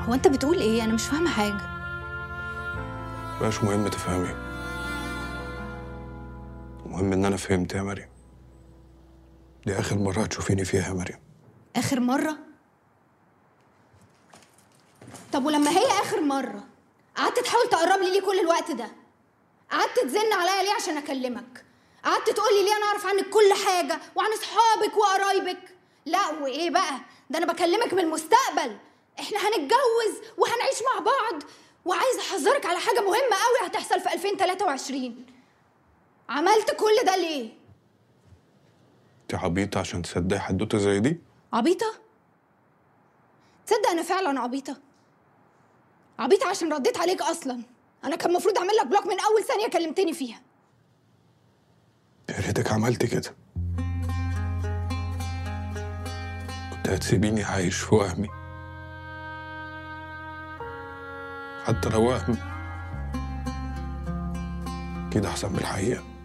هو انت بتقول ايه انا مش فاهمه حاجه مبقاش مهم تفهمي المهم ان انا فهمت يا مريم دي اخر مرة هتشوفيني فيها يا مريم اخر مره طب ولما هي اخر مره قعدت تحاول تقرب لي ليه كل الوقت ده قعدت تزن عليا ليه عشان اكلمك قعدت تقول لي ليه انا اعرف عنك كل حاجه وعن اصحابك وقرايبك لا وايه بقى ده انا بكلمك من المستقبل احنا هنتجوز وهنعيش مع بعض وعايزه احذرك على حاجه مهمه قوي هتحصل في 2023 عملت كل ده ليه انت عبيطة عشان تصدقي حدوتة زي دي عبيطة؟ تصدق أنا فعلا عبيطة؟ عبيطة عشان رديت عليك أصلا أنا كان المفروض أعمل لك بلوك من أول ثانية كلمتني فيها يا ريتك عملت كده كنت هتسيبيني عايش في وهمي حتى لو وهم كده احسن من الحقيقه